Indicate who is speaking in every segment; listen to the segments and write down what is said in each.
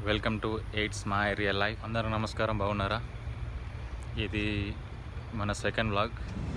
Speaker 1: Welcome to eights my real life అందరూ నమస్కారం బాగున్నారా ఇది మన సెకండ్ వ్లాగ్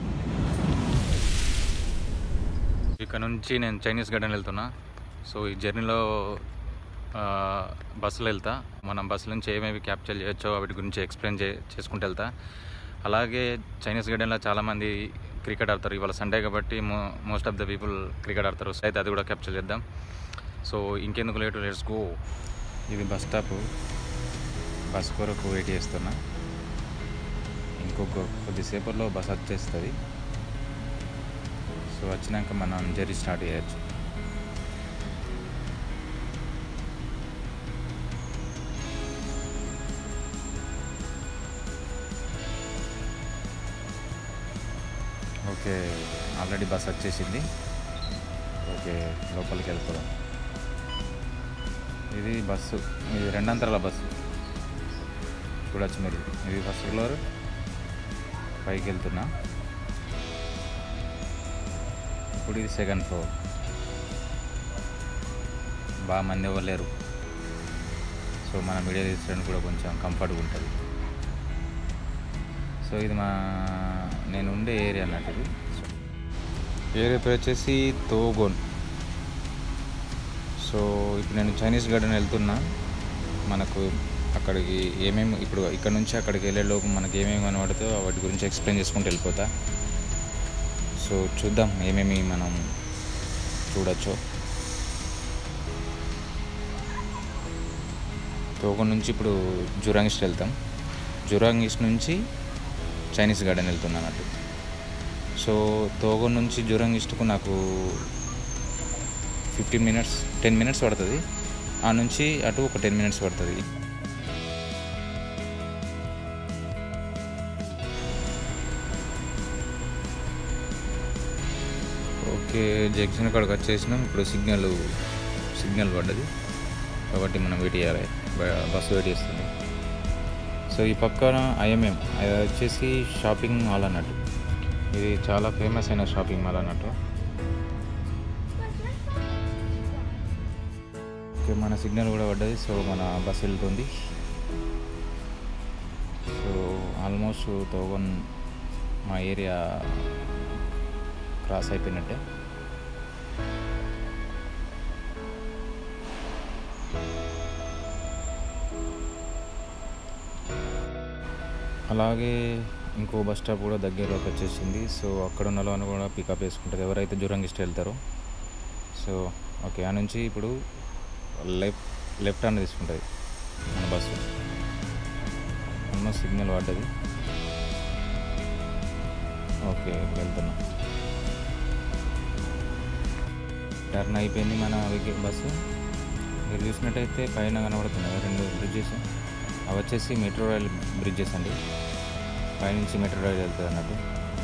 Speaker 1: ఇక్కడ నుంచి నేను చైనీస్ గార్డెన్ వెళ్తున్నా సో ఈ జర్నీలో ఆ, బస్సులో వెళ్తా మనం బస్సు నుంచి ఏమేమి క్యాప్చర్ చేయొచ్చో వాటి గురించి ఎక్స్ప్లెయిన్ చే చేసుకుంటూ వెళ్తా అలాగే చైనీస్ గార్డెన్లో చాలామంది క్రికెట్ ఆడతారు ఇవాళ సండే కాబట్టి మో most of the people cricket ఆడతారు సో అయితే అది కూడా క్యాప్చర్ చేద్దాం సో ఇంకెందుకు లేటు లెట్స్ గో ఇది బస్ స్టాప్ బస్ కొరకు వెయిట్ చేస్తున్నా ఇంకొక కొద్దిసేపట్లో బస్ వచ్చేస్తుంది సో వచ్చినాక మనం జర్నీ స్టార్ట్ చేయొచ్చు ఓకే ఆల్రెడీ బస్ వచ్చేసింది ఓకే లోపలికి వెళ్ళిపోదాం ఇది బస్సు ఇది రెండంతరాల బస్సు చూడొచ్చు మీరు ఇది ఫస్ట్ ఫ్లోర్ పైకి వెళ్తున్నా ఇప్పుడు ఇది సెకండ్ ఫ్లోర్ బాగా మంది ఎవరు లేరు సో మనం వీడియో తీసడానికి కూడా కొంచెం కంఫర్ట్గా ఉంటుంది సో ఇది మా నేను ఉండే ఏరియా అన్నట్టు ఇది ఏరియా పేరు వచ్చేసి తోగోన్ సో ఇప్పుడు నేను చైనీస్ గార్డెన్ వెళ్తున్నా మనకు అక్కడికి ఏమేమి ఇప్పుడు ఇక్కడ నుంచి అక్కడికి వెళ్ళేలోపు మనకి ఏమేమి కనబడుతో వాటి గురించి ఎక్స్ప్లెయిన్ చేసుకుంటూ వెళ్ళిపోతా సో చూద్దాం ఏమేమి మనం చూడొచ్చో తోగోన్ నుంచి ఇప్పుడు జురాంగ్ ఈస్ట్ వెళ్తాం జురాంగ్ ఈస్ట్ నుంచి చైనీస్ గార్డెన్ వెళ్తున్నా అన్నట్టు సో తోగోన్ నుంచి జురాంగ్ ఈస్ట్కు నాకు ఫిఫ్టీన్ మినిట్స్ టెన్ మినిట్స్ పడుతుంది ఆ నుంచి అటు ఒక టెన్ మినిట్స్ పడుతుంది ఓకే జంక్షన్ కాడికి వచ్చేసినాం ఇప్పుడు సిగ్నల్ సిగ్నల్ పడ్డది కాబట్టి మనం వెయిట్ చేయాలి బ- బస్సు వెయిట్ చేస్తుంది సో ఈ పక్కన ఐఎంఎం అది వచ్చేసి షాపింగ్ మాల్ అన్నట్టు ఇది చాలా ఫేమస్ అయిన షాపింగ్ మాల్ అన్నట్టు ఓకే మన సిగ్నల్ కూడా పడ్డది సో మన బస్ వెళ్తుంది సో ఆల్మోస్ట్ తోగన్ మా ఏరియా క్రాస్ అయిపోయినట్టే అలాగే ఇంకో బస్ స్టాప్ కూడా దగ్గరలోకి వచ్చేసింది సో అక్కడ ఉన్న వాళ్ళని కూడా పికప్ చేసుకుంటుంది ఎవరైతే జూరంగ్ ఇష్ట వెళ్తారో సో ఓకే ఆ నుంచి ఇప్పుడు లెఫ్ట్ లెఫ్ట్ హ్యాండ్ తీసుకుంటుంది మన బస్సు ఆల్మోస్ట్ సిగ్నల్ పడ్డది ఓకే వెళ్తున్నాం టర్న్ అయిపోయింది మన వెహికల్ బస్సు మీరు చూసినట్టయితే పైన కనబడుతున్నాయి రెండు బ్రిడ్జెస్ అవి వచ్చేసి మెట్రో రైల్ బ్రిడ్జెస్ అండి పైనుంచి మెట్రో రైల్ వెళ్తుంది అన్నట్టు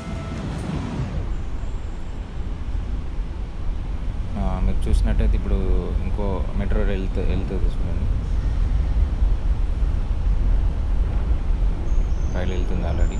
Speaker 1: ఆ, మీరు చూసినట్టయితే ఇప్పుడు ఇంకో మెట్రో రైల్ వెళ్తే వెళ్తుంది చూడండి రైలు వెళ్తుంది ఆల్రెడీ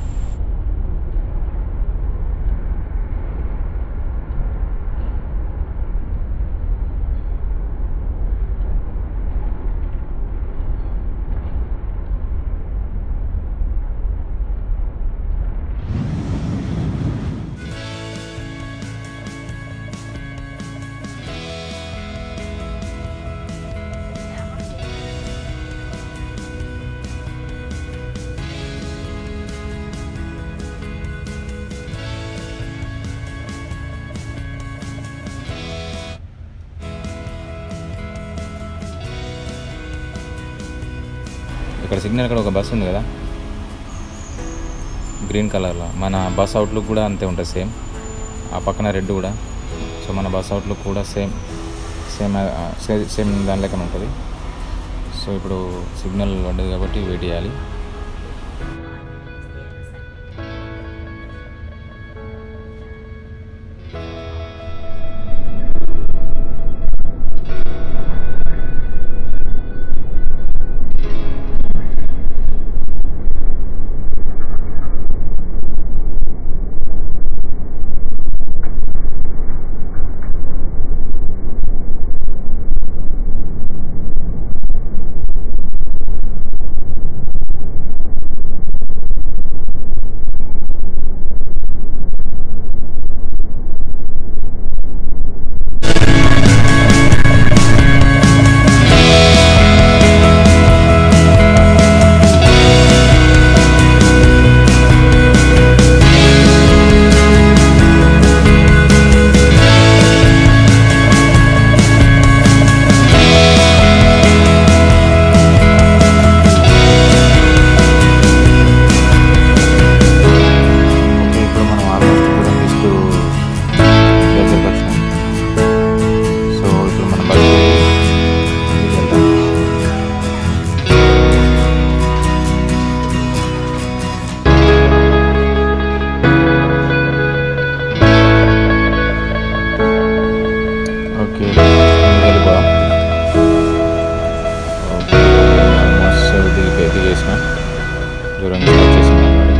Speaker 1: ఇక్కడ సిగ్నల్ ఇక్కడ ఒక బస్ ఉంది కదా గ్రీన్ కలర్లో మన బస్ అవుట్లుక్ కూడా అంతే ఉంటుంది సేమ్ ఆ పక్కన రెడ్ కూడా సో మన బస్ అవుట్లుక్ కూడా సేమ్ సేమ్ సేమ్ దాని లెక్కన ఉంటుంది సో ఇప్పుడు సిగ్నల్ పడ్డది కాబట్టి వెయిట్ చేయాలి దూరంగా వచ్చేసింది ఆల్రెడీ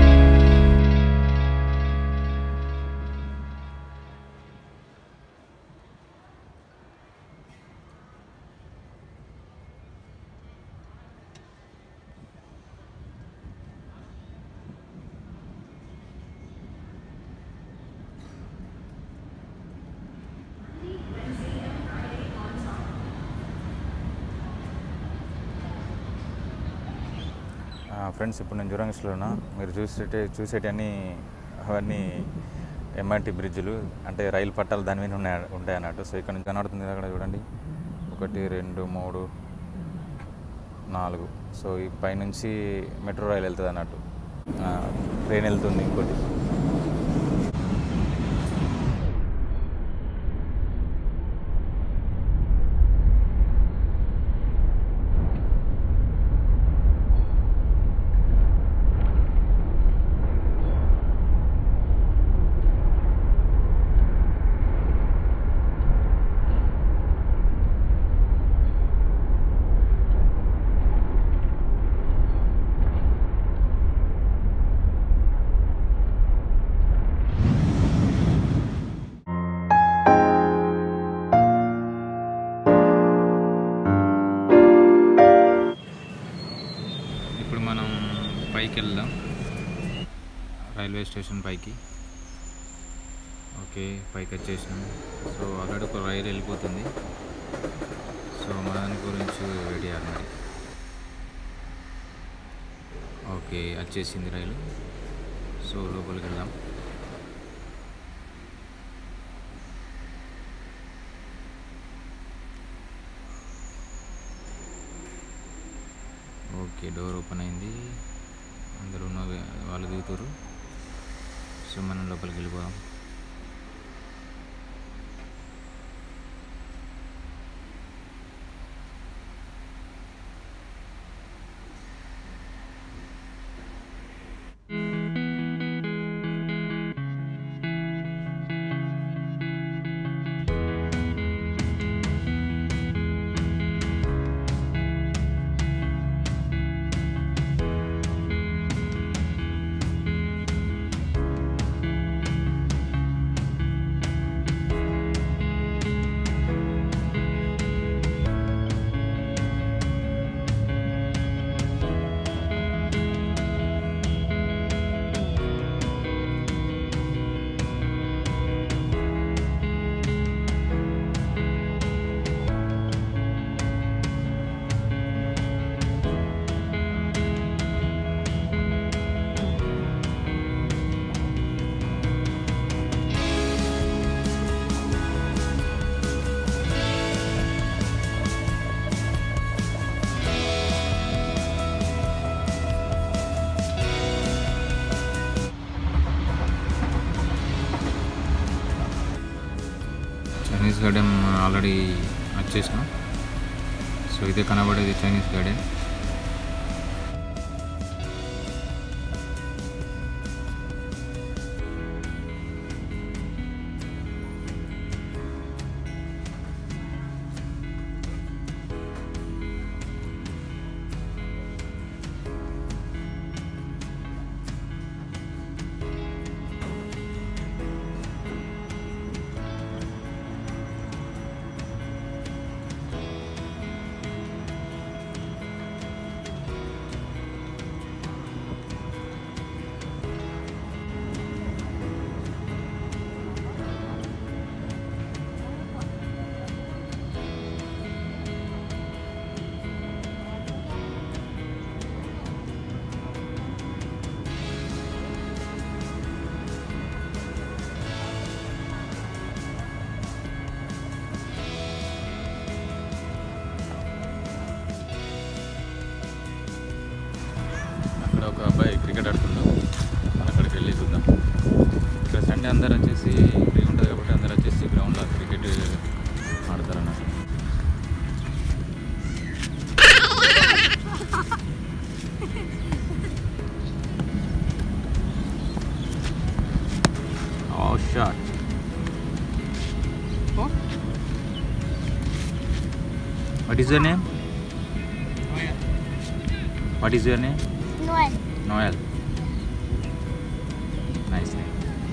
Speaker 1: ఫ్రెండ్స్ ఇప్పుడు నేను జూరంగిస్లో ఉన్నా మీరు చూసేటే చూసేటన్నీ అవన్నీ ఎంఆర్టీ బ్రిడ్జ్లు అంటే రైలు పట్టాలు దాని మీద ఉన్నాయి ఉంటాయి అన్నట్టు సో ఇక్కడ నుంచి కనబడుతుంది కదా అక్కడ చూడండి ఒకటి రెండు మూడు నాలుగు సో ఈ పైనుంచి మెట్రో రైలు వెళ్తుంది అన్నట్టు ఆ, ట్రైన్ వెళ్తుంది ఇంకోటి ఇప్పుడు మనం పైకి వెళ్దాం రైల్వే స్టేషన్ పైకి ఓకే పైకి వచ్చేసినాం సో అక్కడ ఒక రైలు వెళ్ళిపోతుంది సో మన దాని గురించి వెయిట్ చేయాలి మరి ఓకే వచ్చేసింది రైలు సో లోపలికి వెళ్దాం ఓకే డోర్ ఓపెన్ అయింది అందరూ ఉన్న వాళ్ళు దిగుతారు సో మనం లోపలికి వెళ్ళిపోదాం చైనీస్ గార్డెన్ ఆల్రెడీ వచ్చేసినాం సో ఇదే కనబడేది చైనీస్ గార్డెన్ అక్కడ ఒక అబ్బాయి క్రికెట్ ఆడుతున్నాడు అక్కడికి వెళ్ళి చూద్దాం ఇక్కడ సండే అందరు వచ్చేసి ఫ్రీ ఉంటుంది కాబట్టి అందరు వచ్చేసి గ్రౌండ్లో క్రికెట్ ఆడతారు అన్నట్టు Oh, shot. What is your name? What is your name?
Speaker 2: Noel.
Speaker 1: Noel nice name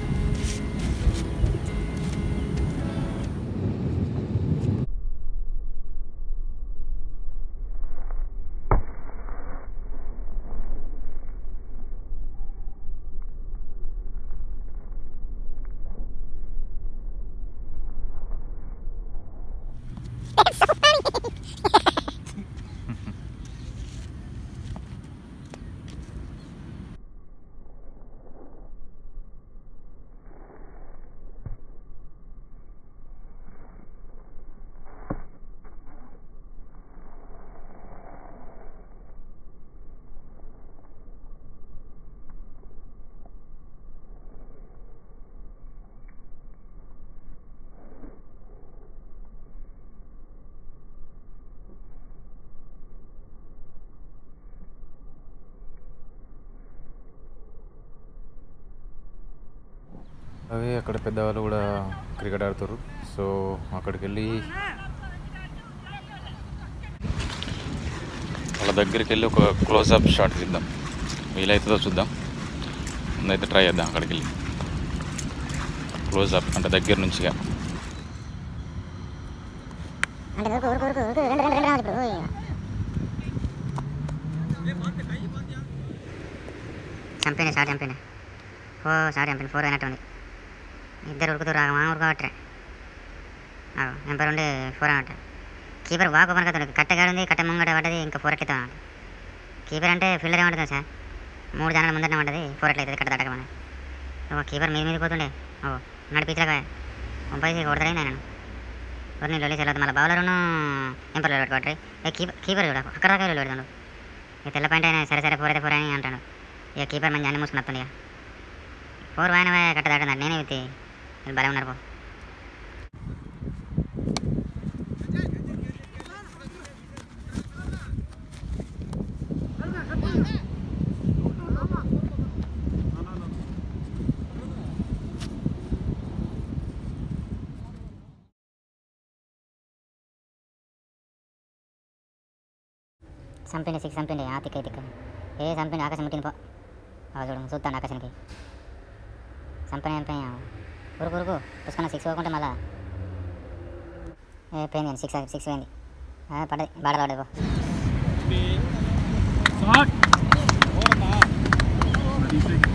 Speaker 1: అవి అక్కడ పెద్దవాళ్ళు కూడా క్రికెట్ ఆడుతారు సో అక్కడికి వెళ్ళి వాళ్ళ దగ్గరికి వెళ్ళి ఒక క్లోజ్అప్ షాట్ తీద్దాం వీలవుతుందో చూద్దాం ముందైతే ట్రై చేద్దాం అక్కడికి వెళ్ళి క్లోజ్అప్ అంటే దగ్గర నుంచిగా
Speaker 2: అంటే ఉరుకు ఉరుకు ఉరుకు ఉరుకు రెండు రెండు రెండు రావాలి ఇప్పుడు ఓయ్. చంపిన షాట్ చంపిన ఓ షాట్ చంపిన ఫోర్ అయినట్టు ఉంది ఇద్దరు ఉరుకుతారు రాగా మా ఉరుకోవట్రే ఎంపర్ ఉండి ఫోర్ అన్నట్టు కీపర్ బాగా ఓపెన్ కదా కట్టగాడు ఉంది కట్ట ముంగట పడ్డది ఇంకా ఫోర్ ఎట్లయితే కీపర్ అంటే ఫీల్డర్ ఏమంటుంది సార్ మూడు జనాల ముందరనే ఉంటుంది ఫోర్ ఎట్లయితుంది కట్ట తట్టకమని ఓ కీపర్ మీద మీద పోతుండే ఓ నడిపించలేక పంపేసి కొడతాడే నేను కొన్ని లొల్లి సెలవుతుంది మళ్ళీ బౌలర్ను ఎంపర్లో పెట్టుకోవట్రీ ఇక కీపర్ కీపర్ కూడా అక్కడ దాకా వెళ్ళి పెడతాడు ఇక తెల్ల పాయింట్ అయినా సరే సరే ఫోర్ అయితే ఫోర్ అని అంటాడు ఇక కీపర్ మంచి అన్ని మూసుకుని వస్తుంది ఇక ఫోర్ వాయిన కట్ట దాటున్నాడు నేనే విత్తి వీళ్ళు భలే ఉన్నారు పో చంపిండి సిక్స్ చంపిండి ఆ తిక్క ఈ తిక్క ఏ చంపిండి ఆకాశం ముట్టింది పో ఆ చూడు చూస్తాను ఆకాశానికి చంపిన చంపిన ఉరుకు ఉరుకు పుష్కన్న సిక్స్ పోకుంటే మళ్ళా ఏ పోయింది కానీ సిక్స్ సిక్స్ పోయింది ఆ, పడ్డది బాడ పడ్డది పో
Speaker 3: Shot.